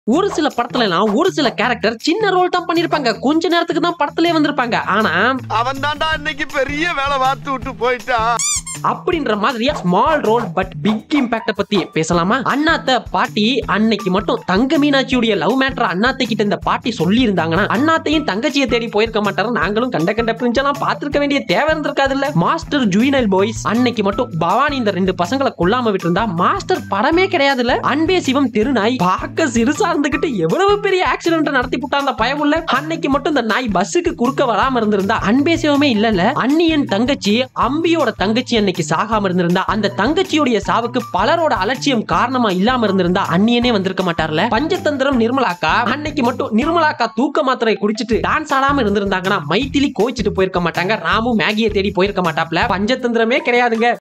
ஒரு சில படத்துல எல்லாம் ஒரு சில கேரக்டர் சின்ன ரோல் தான் பண்ணிருப்பாங்க கொஞ்ச நேரத்துக்கு தான் படத்திலே வந்திருப்பாங்க ஆனா அவன் தான்டா இன்னைக்கு பெரிய வேலை பார்த்து விட்டு போயிட்டான் அப்படின்ற மாதிரியா ஸ்மால் ரோல் பட் பிக் இம்பாக்ட பத்தி பேசலாமா அண்ணாத்த பாட்டி அன்னைக்கு மட்டும் தங்க மீனாட்சியுடைய லவ் மேட்டர் அண்ணாத்தை கிட்ட இந்த பாட்டி சொல்லி இருந்தாங்கன்னா அண்ணாத்தையும் தங்கச்சியை தேடி போயிருக்க மாட்டாரு நாங்களும் கண்ட கண்ட பிரிஞ்செல்லாம் பார்த்திருக்க வேண்டிய தேவை இருந்திருக்காது இல்ல மாஸ்டர் ஜூயினல் பாய்ஸ் அன்னைக்கு மட்டும் பவானி இந்த ரெண்டு பசங்களை கொல்லாம விட்டிருந்தா மாஸ்டர் படமே கிடையாதுல்ல அன்பே சிவம் திருநாய் பார்க்க சிறுசா இருந்துகிட்டு எவ்வளவு பெரிய ஆக்சிடென்ட் நடத்தி புட்டா அந்த பயமுள்ள அன்னைக்கு மட்டும் இந்த நாய் பஸ்ஸுக்கு குறுக்க வராம இருந்திருந்தா அன்பே சிவமே இல்லல்ல அண்ணியன் தங்கச்சி அம்பியோட தங்கச்சி அன்னைக்கு சாகாம இருந்திருந்தா அந்த தங்கச்சியுடைய சாவுக்கு பலரோட அலட்சியம் காரணமா இல்லாம இருந்திருந்தா அண்ணியனே வந்திருக்க மாட்டார்ல பஞ்சதந்திரம் நிர்மலாக்கா அன்னைக்கு மட்டும் நிர்மலாக்கா தூக்க மாத்திரை குடிச்சிட்டு டான்ஸ் ஆடாம இருந்திருந்தாங்கன்னா மைத்திலி கோச்சிட்டு போயிருக்க மாட்டாங்க ராமு மேகியை தேடி போயிருக்க மாட்டாப்ல பஞ்சதந்திரமே கிடையாதுங்க